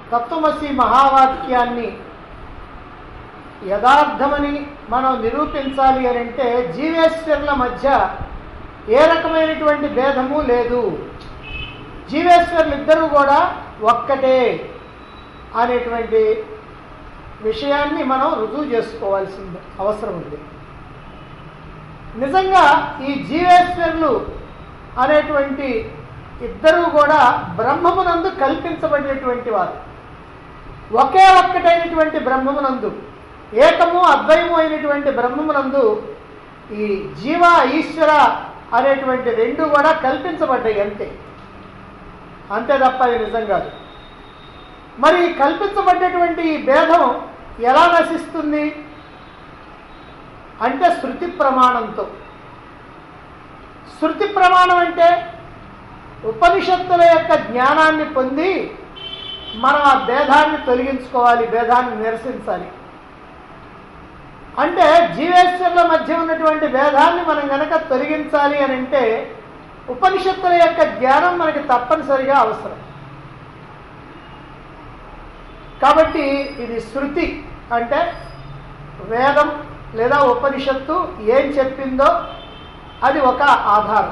తత్వమసి మహావాక్యాన్ని యథార్థమని మనం నిరూపించాలి అని అంటే జీవేశ్వరుల మధ్య ఏ రకమైనటువంటి భేదము లేదు జీవేశ్వరులు ఇద్దరూ కూడా ఒక్కటే అనేటువంటి విషయాన్ని మనం రుజువు చేసుకోవాల్సింది అవసరం ఉంది నిజంగా ఈ జీవేశ్వరులు అనేటువంటి ఇద్దరూ కూడా బ్రహ్మమునందు కల్పించబడినటువంటి వారు ఒకే ఒక్కటైనటువంటి బ్రహ్మమునందు ఏకము అద్వయము అయినటువంటి బ్రహ్మమునందు ఈ జీవ ఈశ్వర అనేటువంటి రెండు కూడా కల్పించబడ్డాయి అంతే అంతే తప్ప అది నిజం కాదు మరి ఈ కల్పించబడ్డటువంటి ఈ భేదం ఎలా నశిస్తుంది అంటే శృతి ప్రమాణంతో శృతి ప్రమాణం అంటే ఉపనిషత్తుల యొక్క జ్ఞానాన్ని పొంది మనం ఆ భేదాన్ని తొలగించుకోవాలి భేదాన్ని నిరసించాలి అంటే జీవేశ్వరుల మధ్య ఉన్నటువంటి భేదాన్ని మనం గనక తొలగించాలి అని అంటే ఉపనిషత్తుల యొక్క జ్ఞానం మనకి తప్పనిసరిగా అవసరం కాబట్టి ఇది శృతి అంటే వేదం లేదా ఉపనిషత్తు ఏం చెప్పిందో అది ఒక ఆధారం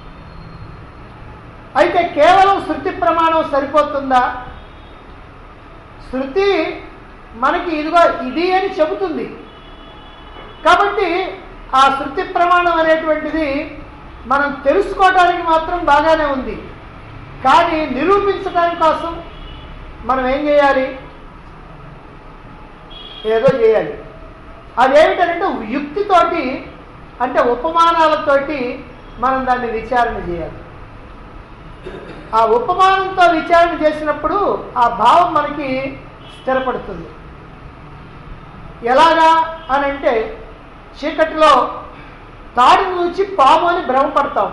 అయితే కేవలం శృతి ప్రమాణం సరిపోతుందా శృతి మనకి ఇదిగో ఇది అని చెబుతుంది కాబట్టి ఆ శృతి ప్రమాణం అనేటువంటిది మనం తెలుసుకోవడానికి మాత్రం బాగానే ఉంది కానీ నిరూపించడానికి కోసం మనం ఏం చేయాలి ఏదో చేయాలి అదేమిటంటే యుక్తితోటి అంటే ఉపమానాలతోటి మనం దాన్ని విచారణ చేయాలి ఆ ఉపమానంతో విచారణ చేసినప్పుడు ఆ భావం మనకి స్థిరపడుతుంది ఎలాగా అని అంటే చీకటిలో తాడిని చూచి పాము అని భ్రమపడతాం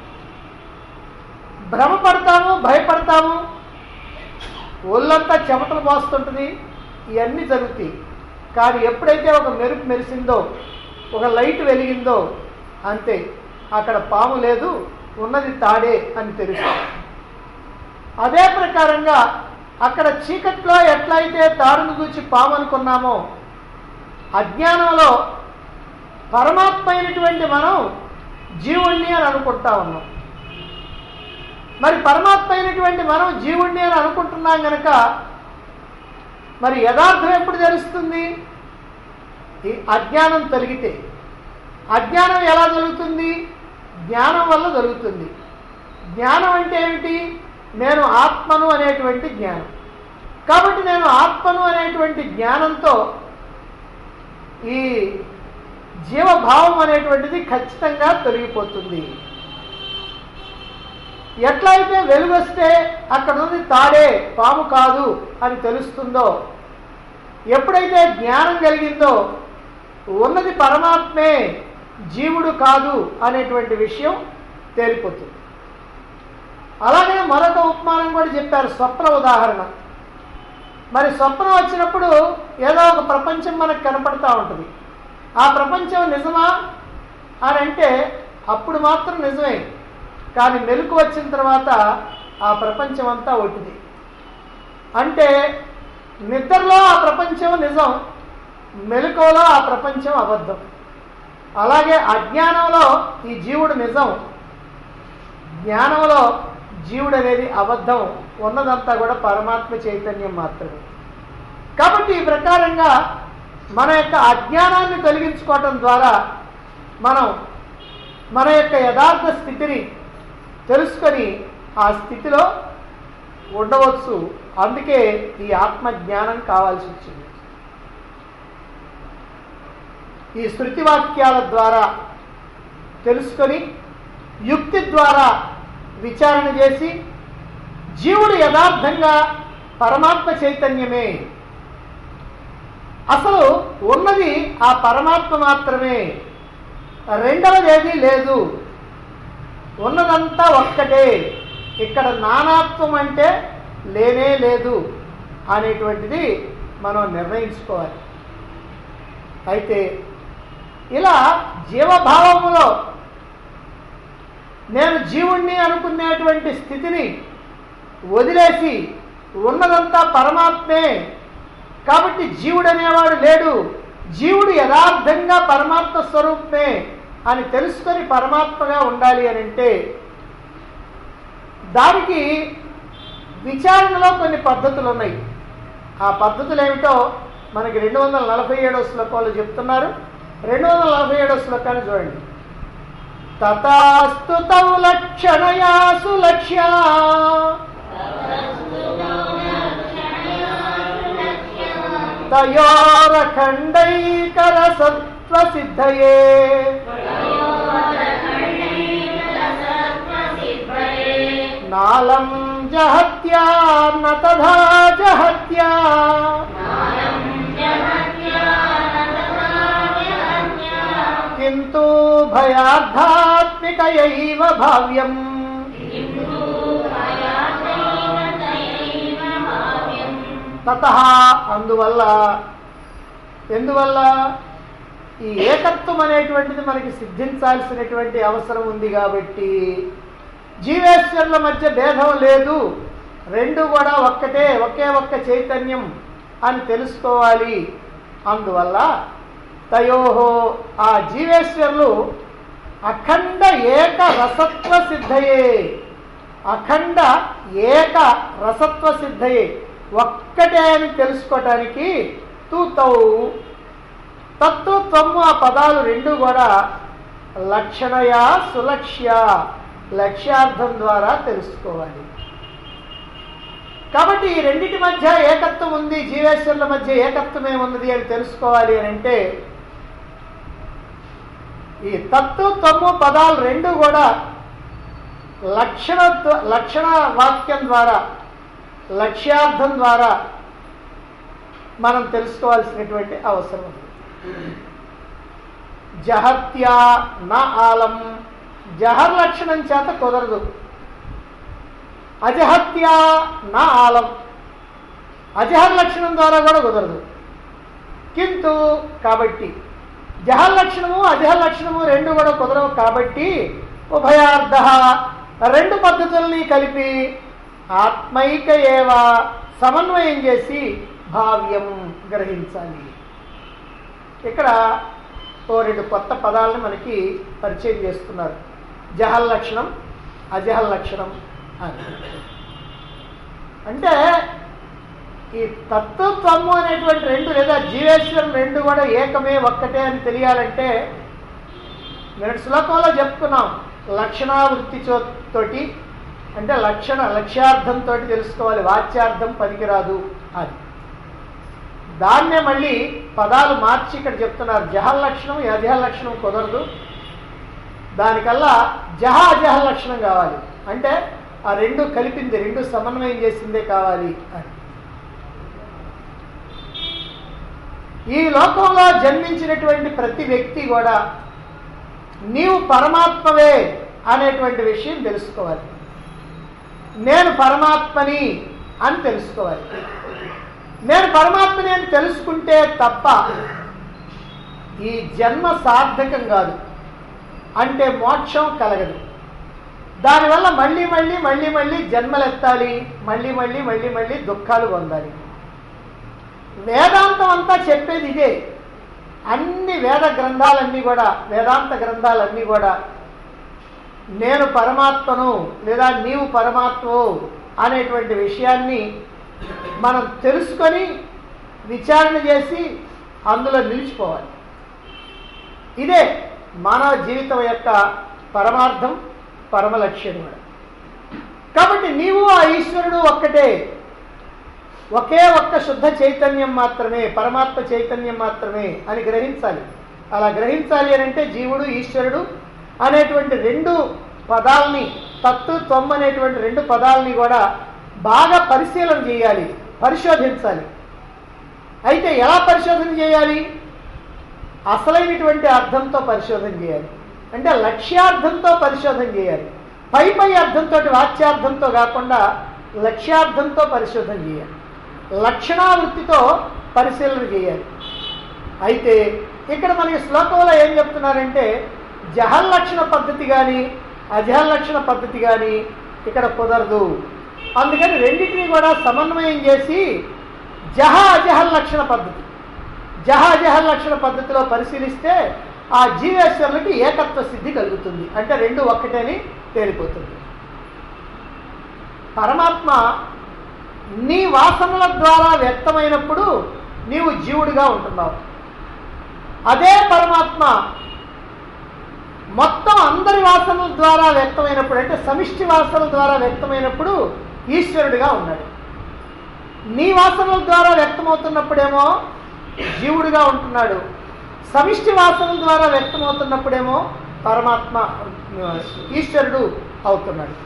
భ్రమపడతాము భయపడతాము ఒళ్ళంతా చెమటలు పోస్తుంటుంది ఇవన్నీ జరుగుతాయి కానీ ఎప్పుడైతే ఒక మెరుపు మెరిసిందో ఒక లైట్ వెలిగిందో అంతే అక్కడ పాము లేదు ఉన్నది తాడే అని తెలుసు అదే ప్రకారంగా అక్కడ చీకట్లో ఎట్లయితే తాడును చూచి పాము అనుకున్నామో అజ్ఞానంలో పరమాత్మ అయినటువంటి మనం జీవుణ్ణి అని అనుకుంటా ఉన్నాం మరి పరమాత్మ అయినటువంటి మనం జీవుణ్ణి అని అనుకుంటున్నాం గనక మరి యథార్థం ఎప్పుడు తెలుస్తుంది ఈ అజ్ఞానం తొలగితే అజ్ఞానం ఎలా జరుగుతుంది జ్ఞానం వల్ల జరుగుతుంది జ్ఞానం అంటే ఏమిటి నేను ఆత్మను అనేటువంటి జ్ఞానం కాబట్టి నేను ఆత్మను అనేటువంటి జ్ఞానంతో ఈ జీవభావం అనేటువంటిది ఖచ్చితంగా తొలగిపోతుంది ఎట్లయితే వెలుగొస్తే అక్కడ ఉంది తాడే పాము కాదు అని తెలుస్తుందో ఎప్పుడైతే జ్ఞానం కలిగిందో ఉన్నది పరమాత్మే జీవుడు కాదు అనేటువంటి విషయం తేలిపోతుంది అలాగే మరొక ఉపమానం కూడా చెప్పారు స్వప్న ఉదాహరణ మరి స్వప్నం వచ్చినప్పుడు ఏదో ఒక ప్రపంచం మనకు కనపడతా ఉంటుంది ఆ ప్రపంచం నిజమా అని అంటే అప్పుడు మాత్రం నిజమే కానీ మెలకు వచ్చిన తర్వాత ఆ ప్రపంచం అంతా ఒట్టిది అంటే నిద్రలో ఆ ప్రపంచం నిజం మెలకువలో ఆ ప్రపంచం అబద్ధం అలాగే అజ్ఞానంలో ఈ జీవుడు నిజం జ్ఞానంలో జీవుడు అనేది అబద్ధం ఉన్నదంతా కూడా పరమాత్మ చైతన్యం మాత్రమే కాబట్టి ఈ ప్రకారంగా మన యొక్క అజ్ఞానాన్ని తొలగించుకోవటం ద్వారా మనం మన యొక్క యథార్థ స్థితిని తెలుసుకొని ఆ స్థితిలో ఉండవచ్చు అందుకే ఈ ఆత్మ జ్ఞానం కావాల్సి వచ్చింది ఈ శృతి వాక్యాల ద్వారా తెలుసుకొని యుక్తి ద్వారా విచారణ చేసి జీవుడు యథార్థంగా పరమాత్మ చైతన్యమే అసలు ఉన్నది ఆ పరమాత్మ మాత్రమే రెండవది ఏదీ లేదు ఉన్నదంతా ఒక్కటే ఇక్కడ నానాత్వం అంటే లేనే లేదు అనేటువంటిది మనం నిర్ణయించుకోవాలి అయితే ఇలా జీవభావములో నేను జీవుణ్ణి అనుకునేటువంటి స్థితిని వదిలేసి ఉన్నదంతా పరమాత్మే కాబట్టి జీవుడు అనేవాడు లేడు జీవుడు యథార్థంగా పరమాత్మ స్వరూపమే అని తెలుసుకొని పరమాత్మగా ఉండాలి అని అంటే దానికి విచారణలో కొన్ని పద్ధతులు ఉన్నాయి ఆ పద్ధతులు ఏమిటో మనకి రెండు వందల నలభై ఏడో శ్లోకంలో చెప్తున్నారు రెండు వందల నలభై ఏడో శ్లోకాన్ని చూడండి తథాస్తు తౌ లక్షణయాసు లక్ష్యా తయోరఖండైకర సత్వ సిద్ధయే నాలం జహత్యా న తథా జహత్యా కింటూ భయార్థాత్మికయైవ భావ్యం తత అందువల్ల ఎందువల్ల ఈ ఏకత్వం అనేటువంటిది మనకి సిద్ధించాల్సినటువంటి అవసరం ఉంది కాబట్టి జీవేశ్వరుల మధ్య భేదం లేదు రెండు కూడా ఒక్కటే ఒకే ఒక్క చైతన్యం అని తెలుసుకోవాలి అందువల్ల తయోహో ఆ జీవేశ్వరులు అఖండ ఏక రసత్వ సిద్ధయే అఖండ ఏక రసత్వ సిద్ధయే ఒక్కటే అని తెలుసుకోవటానికి తూతౌ తత్తు త్వము ఆ పదాలు రెండు కూడా లక్షణయ సులక్ష్య లక్ష్యార్థం ద్వారా తెలుసుకోవాలి కాబట్టి ఈ రెండింటి మధ్య ఏకత్వం ఉంది జీవేశ్వరుల మధ్య ఏకత్వం ఏమున్నది అని తెలుసుకోవాలి అని అంటే ఈ తత్తు తమ్ము పదాలు రెండు కూడా లక్షణ ద- లక్షణ వాక్యం ద్వారా లక్ష్యార్థం ద్వారా మనం తెలుసుకోవాల్సినటువంటి అవసరం ఉంది జహత్యా నా ఆలం జహర్ లక్షణం చేత కుదరదు అజహత్యా నా ఆలం అజహర్ లక్షణం ద్వారా కూడా కుదరదు కింటు కాబట్టి జహర్ లక్షణము అజహర్ లక్షణము రెండు కూడా కుదరవు కాబట్టి ఉభయార్థ రెండు పద్ధతుల్ని కలిపి ఆత్మైక ఏవ సమన్వయం చేసి భావ్యం గ్రహించాలి ఇక్కడ ఓ రెండు కొత్త పదాలను మనకి పరిచయం చేస్తున్నారు జహల్ లక్షణం అజహల్ లక్షణం అని అంటే ఈ తత్వత్వము అనేటువంటి రెండు లేదా జీవేశ్వరం రెండు కూడా ఏకమే ఒక్కటే అని తెలియాలంటే నేను శ్లోకంలో చెప్పుకున్నాం లక్షణావృత్తి చో- తోటి అంటే లక్షణ లక్ష్యార్థంతో తెలుసుకోవాలి వాచ్యార్థం పనికిరాదు అది దాన్నే మళ్ళీ పదాలు మార్చి ఇక్కడ చెప్తున్నారు జహల్ లక్షణం అజహల్ లక్షణం కుదరదు దానికల్లా జహ అజహల్ లక్షణం కావాలి అంటే ఆ రెండు కలిపింది రెండు సమన్వయం చేసిందే కావాలి అని ఈ లోకంలో జన్మించినటువంటి ప్రతి వ్యక్తి కూడా నీవు పరమాత్మవే అనేటువంటి విషయం తెలుసుకోవాలి నేను పరమాత్మని అని తెలుసుకోవాలి నేను పరమాత్మని అని తెలుసుకుంటే తప్ప ఈ జన్మ సార్థకం కాదు అంటే మోక్షం కలగదు దానివల్ల మళ్ళీ మళ్ళీ మళ్ళీ మళ్ళీ జన్మలెత్తాలి మళ్ళీ మళ్ళీ మళ్ళీ మళ్ళీ దుఃఖాలు పొందాలి వేదాంతం అంతా చెప్పేది ఇదే అన్ని వేద గ్రంథాలన్నీ కూడా వేదాంత గ్రంథాలన్నీ కూడా నేను పరమాత్మను లేదా నీవు పరమాత్మవు అనేటువంటి విషయాన్ని మనం తెలుసుకొని విచారణ చేసి అందులో నిలిచిపోవాలి ఇదే మానవ జీవితం యొక్క పరమార్థం పరమ లక్ష్యం కూడా కాబట్టి నీవు ఆ ఈశ్వరుడు ఒక్కటే ఒకే ఒక్క శుద్ధ చైతన్యం మాత్రమే పరమాత్మ చైతన్యం మాత్రమే అని గ్రహించాలి అలా గ్రహించాలి అని అంటే జీవుడు ఈశ్వరుడు అనేటువంటి రెండు పదాలని తత్తు తొమ్ అనేటువంటి రెండు పదాలని కూడా బాగా పరిశీలన చేయాలి పరిశోధించాలి అయితే ఎలా పరిశోధన చేయాలి అసలైనటువంటి అర్థంతో పరిశోధన చేయాలి అంటే లక్ష్యార్థంతో పరిశోధన చేయాలి పై పై అర్థంతో వాచ్యార్థంతో కాకుండా లక్ష్యార్థంతో పరిశోధన చేయాలి లక్షణావృత్తితో పరిశీలన చేయాలి అయితే ఇక్కడ మనకి శ్లోకంలో ఏం చెప్తున్నారంటే జహల్ లక్షణ పద్ధతి కానీ అజహల్ లక్షణ పద్ధతి కానీ ఇక్కడ కుదరదు అందుకని రెండింటినీ కూడా సమన్వయం చేసి జహ అజహల్ లక్షణ పద్ధతి జహ అజహల్ లక్షణ పద్ధతిలో పరిశీలిస్తే ఆ జీవేశ్వరులకి ఏకత్వ సిద్ధి కలుగుతుంది అంటే రెండు ఒక్కటేని తేలిపోతుంది పరమాత్మ నీ వాసనల ద్వారా వ్యక్తమైనప్పుడు నీవు జీవుడిగా ఉంటున్నావు అదే పరమాత్మ మొత్తం అందరి వాసనల ద్వారా వ్యక్తమైనప్పుడు అంటే సమిష్టి వాసనల ద్వారా వ్యక్తమైనప్పుడు ఈశ్వరుడిగా ఉన్నాడు నీ వాసనల ద్వారా వ్యక్తమవుతున్నప్పుడేమో జీవుడిగా ఉంటున్నాడు సమిష్టి వాసనల ద్వారా వ్యక్తమవుతున్నప్పుడేమో పరమాత్మ ఈశ్వరుడు అవుతున్నాడు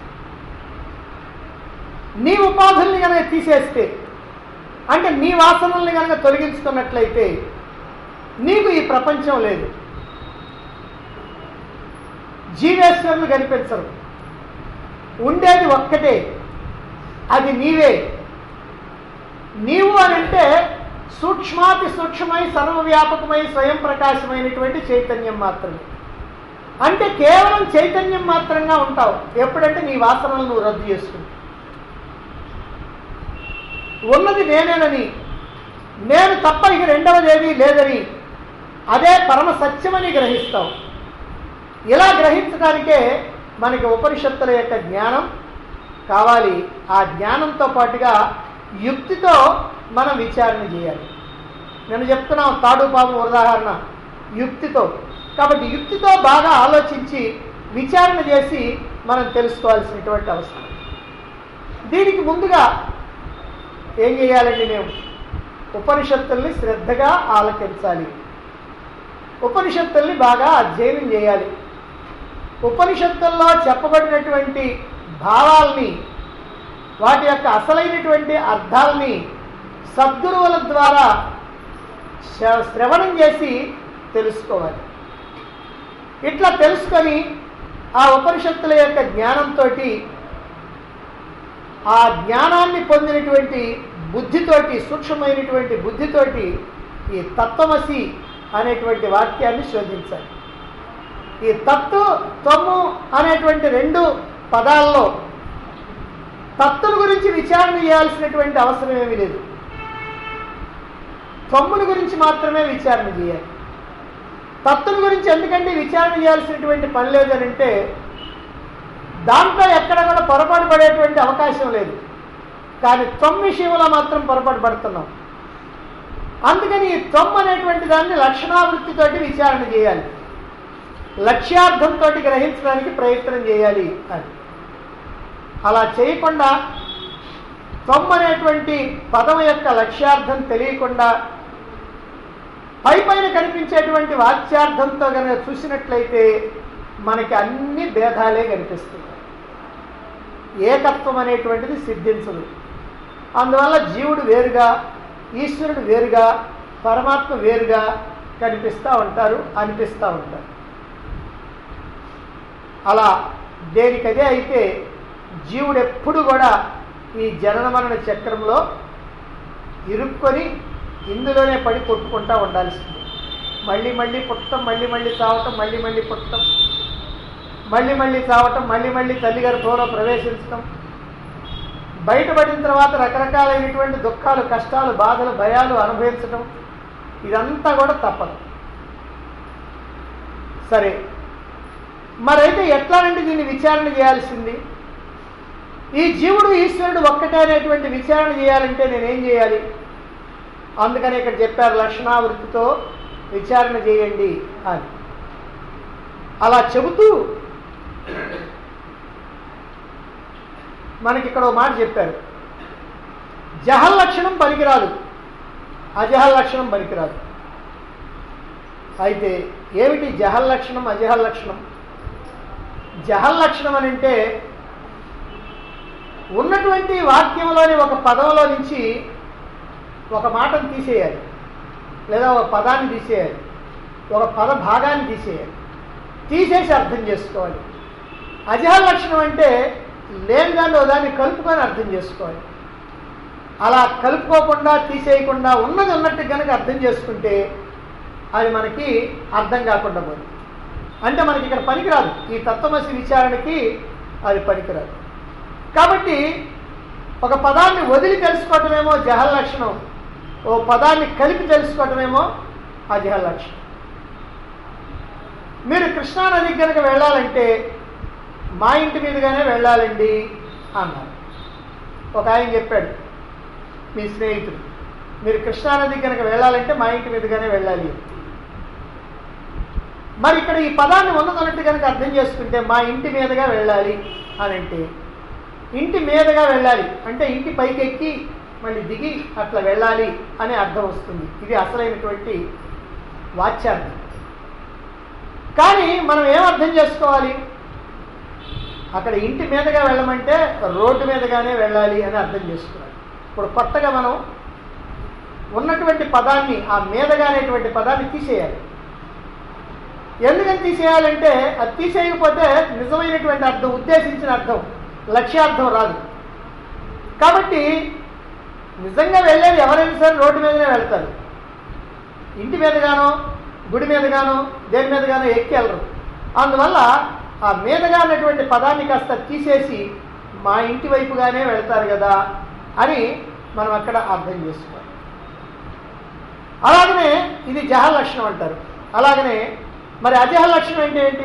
నీ ఉపాధుల్ని కనుక తీసేస్తే అంటే నీ వాసనల్ని కనుక తొలగించుకున్నట్లయితే నీకు ఈ ప్రపంచం లేదు జీవేశ్వరులు కనిపించరు ఉండేది ఒక్కటే అది నీవే నీవు అని అంటే సూక్ష్మాతి సూక్ష్మై సర్వవ్యాపకమై స్వయం ప్రకాశమైనటువంటి చైతన్యం మాత్రమే అంటే కేవలం చైతన్యం మాత్రంగా ఉంటావు ఎప్పుడంటే నీ వాసనలు నువ్వు రద్దు చేసుకుంటావు ఉన్నది నేనేనని నేను తప్ప ఇక రెండవదేమీ లేదని అదే పరమ సత్యమని గ్రహిస్తావు ఇలా గ్రహించడానికే మనకి ఉపనిషత్తుల యొక్క జ్ఞానం కావాలి ఆ జ్ఞానంతో పాటుగా యుక్తితో మనం విచారణ చేయాలి నేను చెప్తున్నాం తాడు పాము ఉదాహరణ యుక్తితో కాబట్టి యుక్తితో బాగా ఆలోచించి విచారణ చేసి మనం తెలుసుకోవాల్సినటువంటి అవసరం దీనికి ముందుగా ఏం చేయాలండి మేము ఉపనిషత్తుల్ని శ్రద్ధగా ఆలకించాలి ఉపనిషత్తుల్ని బాగా అధ్యయనం చేయాలి ఉపనిషత్తుల్లో చెప్పబడినటువంటి భావాల్ని వాటి యొక్క అసలైనటువంటి అర్థాలని సద్గురువుల ద్వారా శ్ర- శ్రవణం చేసి తెలుసుకోవాలి ఇట్లా తెలుసుకొని ఆ ఉపనిషత్తుల యొక్క జ్ఞానంతో ఆ జ్ఞానాన్ని పొందినటువంటి బుద్ధితోటి సూక్ష్మమైనటువంటి బుద్ధితోటి ఈ తత్వమసి అనేటువంటి వాక్యాన్ని శోధించాలి ఈ తత్తు త్వము అనేటువంటి రెండు పదాల్లో తత్తుల గురించి విచారణ చేయాల్సినటువంటి అవసరం ఏమీ లేదు త్వమ్ముని గురించి మాత్రమే విచారణ చేయాలి తత్తుల గురించి ఎందుకంటే విచారణ చేయాల్సినటువంటి పని లేదనంటే దాంట్లో ఎక్కడ కూడా పొరపాటు పడేటువంటి అవకాశం లేదు కానీ త్వం విషయంలో మాత్రం పొరపాటు పడుతున్నాం అందుకని ఈ త్వం అనేటువంటి దాన్ని లక్షణావృత్తితోటి విచారణ చేయాలి లక్ష్యార్థంతో గ్రహించడానికి ప్రయత్నం చేయాలి అని అలా చేయకుండా త్వం అనేటువంటి పదం యొక్క లక్ష్యార్థం తెలియకుండా పై పైన కనిపించేటువంటి వాచ్యార్థంతో కనుక చూసినట్లయితే మనకి అన్ని భేదాలే కనిపిస్తాయి ఏకత్వం అనేటువంటిది సిద్ధించదు అందువల్ల జీవుడు వేరుగా ఈశ్వరుడు వేరుగా పరమాత్మ వేరుగా కనిపిస్తూ ఉంటారు అనిపిస్తూ ఉంటారు అలా దేనికదే అయితే జీవుడు ఎప్పుడు కూడా ఈ జనన మరణ చక్రంలో ఇరుక్కొని ఇందులోనే పడి కొట్టుకుంటా ఉండాల్సింది మళ్ళీ మళ్ళీ పుట్టడం మళ్ళీ మళ్ళీ చావటం మళ్ళీ మళ్ళీ పుట్టడం మళ్ళీ మళ్ళీ చావటం మళ్ళీ మళ్ళీ తల్లి గర్భంలో ప్రవేశించటం బయటపడిన తర్వాత రకరకాలైనటువంటి దుఃఖాలు కష్టాలు బాధలు భయాలు అనుభవించటం ఇదంతా కూడా తప్పదు సరే మరైతే ఎట్లానంటే దీన్ని విచారణ చేయాల్సింది ఈ జీవుడు ఈశ్వరుడు ఒక్కటే అనేటువంటి విచారణ చేయాలంటే నేనేం చేయాలి అందుకని ఇక్కడ చెప్పారు లక్షణావృత్తితో విచారణ చేయండి అని అలా చెబుతూ మనకి ఇక్కడ ఒక మాట చెప్పారు జహల్ లక్షణం పనికిరాదు అజహల్ లక్షణం పనికిరాదు అయితే ఏమిటి జహల్ లక్షణం అజహల్ లక్షణం జహల్ లక్షణం అని అంటే ఉన్నటువంటి వాక్యంలోని ఒక పదంలో నుంచి ఒక మాటను తీసేయాలి లేదా ఒక పదాన్ని తీసేయాలి ఒక పద భాగాన్ని తీసేయాలి తీసేసి అర్థం చేసుకోవాలి అజహల్ లక్షణం అంటే లేని దాన్ని ఒక దాన్ని కలుపుకొని అర్థం చేసుకోవాలి అలా కలుపుకోకుండా తీసేయకుండా ఉన్నది ఉన్నట్టు కనుక అర్థం చేసుకుంటే అది మనకి అర్థం కాకుండా పోతుంది అంటే మనకి ఇక్కడ పనికిరాదు ఈ తత్వమసి విచారణకి అది పనికిరాదు కాబట్టి ఒక పదాన్ని వదిలి తెలుసుకోవటమేమో జహల్ లక్షణం ఓ పదాన్ని కలిపి తెలుసుకోవటమేమో అజహల్ లక్షణం మీరు కృష్ణానదికి కనుక వెళ్ళాలంటే మా ఇంటి మీదుగానే వెళ్ళాలండి అన్నారు ఒక ఆయన చెప్పాడు మీ స్నేహితుడు మీరు కృష్ణానదికి కనుక వెళ్ళాలంటే మా ఇంటి మీదుగానే వెళ్ళాలి మరి ఇక్కడ ఈ పదాన్ని ఉన్నదన్నట్టు కనుక అర్థం చేసుకుంటే మా ఇంటి మీదుగా వెళ్ళాలి అని అంటే ఇంటి మీదుగా వెళ్ళాలి అంటే ఇంటి పైకెక్కి మళ్ళీ దిగి అట్లా వెళ్ళాలి అనే అర్థం వస్తుంది ఇది అసలైనటువంటి వాచ్యార్థం కానీ మనం ఏం అర్థం చేసుకోవాలి అక్కడ ఇంటి మీదుగా వెళ్ళమంటే రోడ్డు మీదుగానే వెళ్ళాలి అని అర్థం చేసుకోవాలి ఇప్పుడు కొత్తగా మనం ఉన్నటువంటి పదాన్ని ఆ మీదగా అనేటువంటి పదాన్ని తీసేయాలి ఎందుకని తీసేయాలంటే అది తీసేయకపోతే నిజమైనటువంటి అర్థం ఉద్దేశించిన అర్థం లక్ష్యార్థం రాదు కాబట్టి నిజంగా వెళ్ళేది ఎవరైనా సరే రోడ్డు మీదనే వెళ్తారు ఇంటి మీదగానో గుడి మీదగానో దేని మీదగానో ఎక్కి వెళ్ళరు అందువల్ల ఆ మీదగా అన్నటువంటి పదాన్ని కాస్త తీసేసి మా ఇంటి వైపుగానే వెళ్తారు కదా అని మనం అక్కడ అర్థం చేసుకోవాలి అలాగనే ఇది జహ లక్షణం అంటారు అలాగనే మరి అజహ లక్షణం అంటే ఏంటి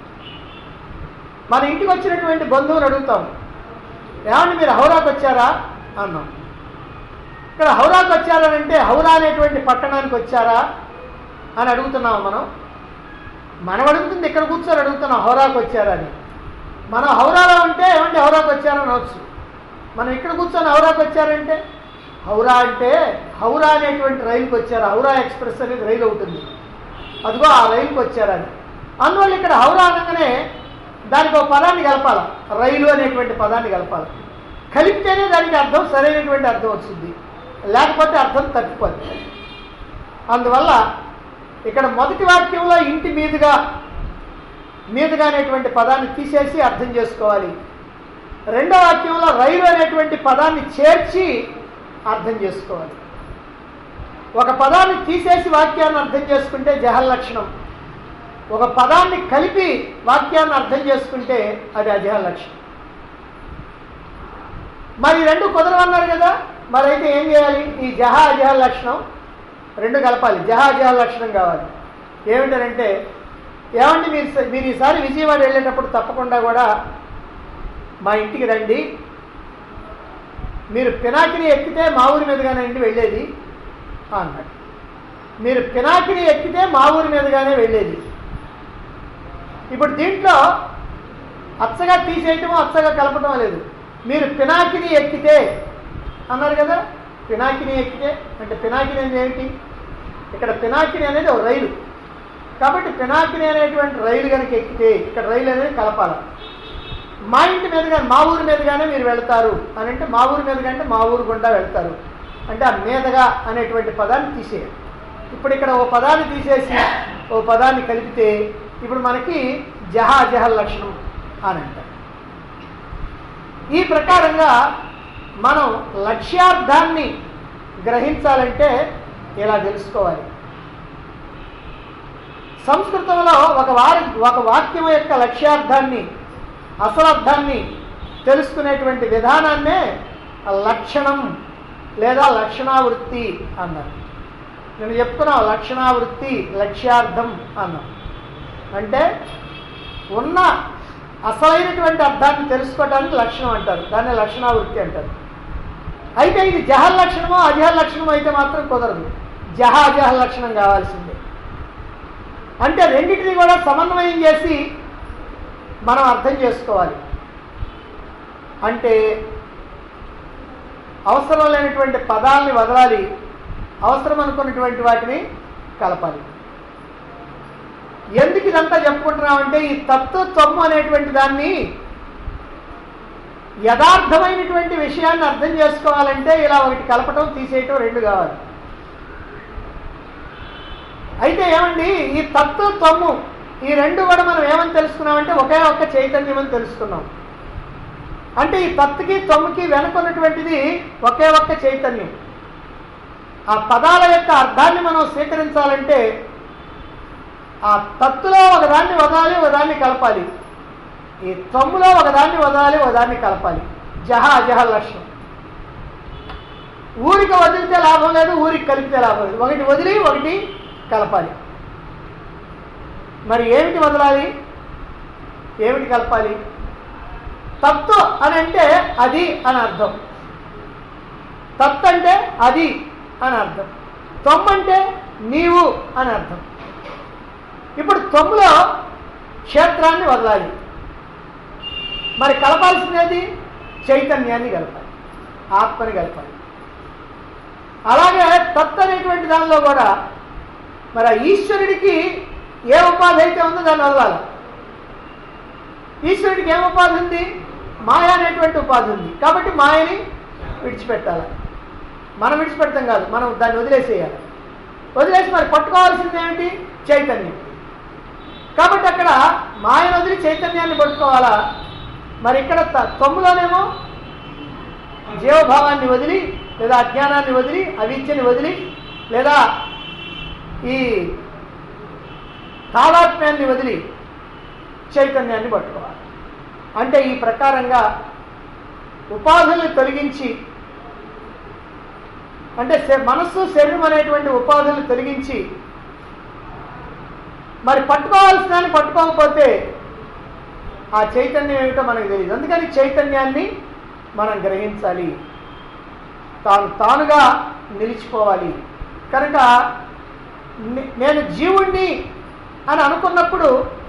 మన ఇంటికి వచ్చినటువంటి బంధువుని అడుగుతాం ఏమండి మీరు హౌరాకు వచ్చారా అన్నాం ఇక్కడ హౌరాకు వచ్చారనంటే హౌరా అనేటువంటి పట్టణానికి వచ్చారా అని అడుగుతున్నాం మనం మనం అడుగుతుంది ఇక్కడ కూర్చొని అడుగుతున్నాం హౌరాకు వచ్చారా అని మనం హౌరాలో ఉంటే ఏమంటే హౌరాకు వచ్చారని అనవచ్చు మనం ఇక్కడ కూర్చొని హౌరాకు వచ్చారంటే హౌరా అంటే హౌరా అనేటువంటి రైలుకి వచ్చారు హౌరా ఎక్స్ప్రెస్ అనేది రైలు ఉంటుంది అదిగో ఆ రైలుకి వచ్చారని అందువల్ల ఇక్కడ హౌరా అనగానే దానికి ఒక పదాన్ని కలపాలి రైలు అనేటువంటి పదాన్ని కలపాలి కలిపితేనే దానికి అర్థం సరైనటువంటి అర్థం వచ్చింది లేకపోతే అర్థం తప్పిపోతుంది అందువల్ల ఇక్కడ మొదటి వాక్యంలో ఇంటి మీదుగా మీదుగా అనేటువంటి పదాన్ని తీసేసి అర్థం చేసుకోవాలి రెండో వాక్యంలో రైలు అనేటువంటి పదాన్ని చేర్చి అర్థం చేసుకోవాలి ఒక పదాన్ని తీసేసి వాక్యాన్ని అర్థం చేసుకుంటే జహల్ లక్షణం ఒక పదాన్ని కలిపి వాక్యాన్ని అర్థం చేసుకుంటే అది అజహల్ లక్షణం మరి ఈ రెండు కుదరవన్నారు కదా మరి అయితే ఏం చేయాలి ఈ జహ అజహల్ లక్షణం రెండు కలపాలి జహ అజహల్ లక్షణం కావాలి ఏమిటంటే ఏమండి మీరు స- మీరు ఈసారి విజయవాడ వెళ్ళేటప్పుడు తప్పకుండా కూడా మా ఇంటికి రండి మీరు పినాకిని ఎక్కితే మా ఊరి మీదుగానండి వెళ్ళేది అన్నాడు మీరు పినాకిని ఎక్కితే మా ఊరి మీదుగానే వెళ్ళేది ఇప్పుడు దీంట్లో అచ్చగా తీసేయటం అచ్చగా కలపటం లేదు మీరు పినాకిని ఎక్కితే అన్నారు కదా పినాకిని ఎక్కితే అంటే పినాకిని అనేది ఏమిటి ఇక్కడ పినాకిని అనేది ఒక రైలు కాబట్టి పినాకిని అనేటువంటి రైలు కనుక ఎక్కితే ఇక్కడ రైలు అనేది కలపాలి మా ఇంటి మీదుగా మా ఊరి మీదుగానే మీరు వెళ్తారు అని అంటే మా ఊరి మీదుగా అంటే మా ఊరు గుండా వెళ్తారు అంటే ఆ మీదగా అనేటువంటి పదాన్ని తీసేయాలి ఇప్పుడు ఇక్కడ ఓ పదాన్ని తీసేసి ఓ పదాన్ని కలిపితే ఇప్పుడు మనకి జహ అజహల్ లక్షణం అని అంటారు ఈ ప్రకారంగా మనం లక్ష్యార్థాన్ని గ్రహించాలంటే ఇలా తెలుసుకోవాలి సంస్కృతంలో ఒక వారి ఒక వాక్యం యొక్క లక్ష్యార్థాన్ని అసలు అర్థాన్ని తెలుసుకునేటువంటి విధానాన్నే లక్షణం లేదా లక్షణావృత్తి అన్నారు నేను చెప్తున్నావు లక్షణావృత్తి లక్ష్యార్థం అన్నాం అంటే ఉన్న అసలైనటువంటి అర్థాన్ని తెలుసుకోవడానికి లక్షణం అంటారు దాన్ని లక్షణావృత్తి అంటారు అయితే ఇది జహల్ లక్షణమో అజహల్ లక్షణమో అయితే మాత్రం కుదరదు జహ అజహల్ లక్షణం కావాల్సిందే అంటే రెండింటిని కూడా సమన్వయం చేసి మనం అర్థం చేసుకోవాలి అంటే అవసరం లేనటువంటి పదాలని వదలాలి అవసరం అనుకున్నటువంటి వాటిని కలపాలి ఎందుకు ఇదంతా చెప్పుకుంటున్నామంటే ఈ తత్వ తమ్ము అనేటువంటి దాన్ని యథార్థమైనటువంటి విషయాన్ని అర్థం చేసుకోవాలంటే ఇలా ఒకటి కలపటం తీసేయటం రెండు కావాలి అయితే ఏమండి ఈ తత్వ తమ్ము ఈ రెండు కూడా మనం ఏమని తెలుసుకున్నామంటే ఒకే ఒక్క చైతన్యం అని తెలుసుకున్నాం అంటే ఈ తత్తుకి తొమ్ముకి వెనుకున్నటువంటిది ఒకే ఒక్క చైతన్యం ఆ పదాల యొక్క అర్థాన్ని మనం స్వీకరించాలంటే ఆ తత్తులో ఒకదాన్ని వదాలి ఒకదాన్ని కలపాలి ఈ తమ్ములో ఒకదాన్ని వదాలి ఒకదాన్ని కలపాలి జహ అజహ లక్షణం ఊరికి వదిలితే లాభం లేదు ఊరికి కలిపితే లాభం లేదు ఒకటి వదిలి ఒకటి కలపాలి మరి ఏమిటి వదలాలి ఏమిటి కలపాలి తత్తు అని అంటే అది అని అర్థం తత్ అంటే అది అని అర్థం తొమ్మంటే నీవు అని అర్థం ఇప్పుడు తొమ్ములో క్షేత్రాన్ని వదలాలి మరి కలపాల్సినది చైతన్యాన్ని కలపాలి ఆత్మని కలపాలి అలాగే తత్ అనేటువంటి దానిలో కూడా మరి ఆ ఈశ్వరుడికి ఏ ఉపాధి అయితే ఉందో దాన్ని వదలాలి ఈశ్వరుడికి ఏం ఉపాధి ఉంది మాయ అనేటువంటి ఉపాధి ఉంది కాబట్టి మాయని విడిచిపెట్టాలి మనం విడిచిపెడతాం కాదు మనం దాన్ని వదిలేసేయాలి వదిలేసి మరి పట్టుకోవాల్సింది ఏమిటి చైతన్యం కాబట్టి అక్కడ మాయను వదిలి చైతన్యాన్ని పట్టుకోవాలా మరి ఇక్కడ త- తొమ్మిదిలోనేమో జీవభావాన్ని వదిలి లేదా అజ్ఞానాన్ని వదిలి అవిద్యని వదిలి లేదా ఈ తాదాత్మ్యాన్ని వదిలి చైతన్యాన్ని పట్టుకోవాలి అంటే ఈ ప్రకారంగా ఉపాధుల్ని తొలగించి అంటే శ- మనస్సు శరీరం అనేటువంటి ఉపాధుల్ని తొలగించి మరి పట్టుకోవాల్సిన దాన్ని పట్టుకోకపోతే ఆ చైతన్యం ఏమిటో మనకు తెలియదు అందుకని చైతన్యాన్ని మనం గ్రహించాలి తాను తానుగా నిలిచిపోవాలి కనుక నే- నేను జీవుణ్ణి అని అనుకున్నప్పుడు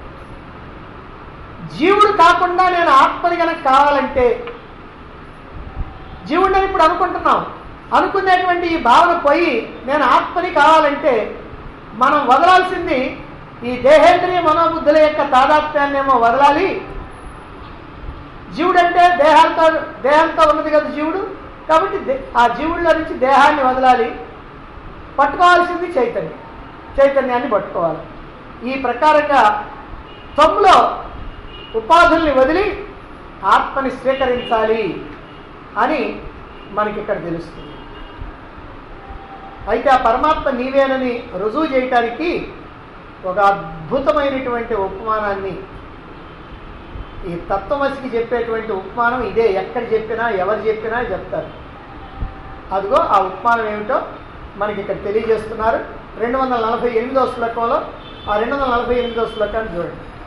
జీవుడు కాకుండా నేను ఆత్మని కనుక కావాలంటే జీవుడిని అని ఇప్పుడు అనుకుంటున్నాం అనుకునేటువంటి ఈ భావన పోయి నేను ఆత్మని కావాలంటే మనం వదలాల్సింది ఈ దేహేంద్రియ మనోబుద్ధుల యొక్క తాదాత్మ్యాన్నేమో వదలాలి జీవుడు అంటే దేహాలతో దేహంతో ఉన్నది కదా జీవుడు కాబట్టి దే- ఆ జీవుడిలో నుంచి దేహాన్ని వదలాలి పట్టుకోవాల్సింది చైతన్యం చైతన్యాన్ని పట్టుకోవాలి ఈ ప్రకారంగా తమ్ములో ఉపాధుల్ని వదిలి ఆత్మని స్వీకరించాలి అని మనకి ఇక్కడ తెలుస్తుంది అయితే ఆ పరమాత్మ నీవేనని రుజువు చేయటానికి ఒక అద్భుతమైనటువంటి ఉపమానాన్ని ఈ తత్వమసికి చెప్పేటువంటి ఉపమానం ఇదే ఎక్కడ చెప్పినా ఎవరు చెప్పినా చెప్తారు అదిగో ఆ ఉపమానం ఏమిటో మనకి ఇక్కడ తెలియజేస్తున్నారు రెండు వందల నలభై ఎనిమిదో శ్లోకంలో ఆ రెండు వందల నలభై ఎనిమిదో శ్లోకాన్ని చూడండి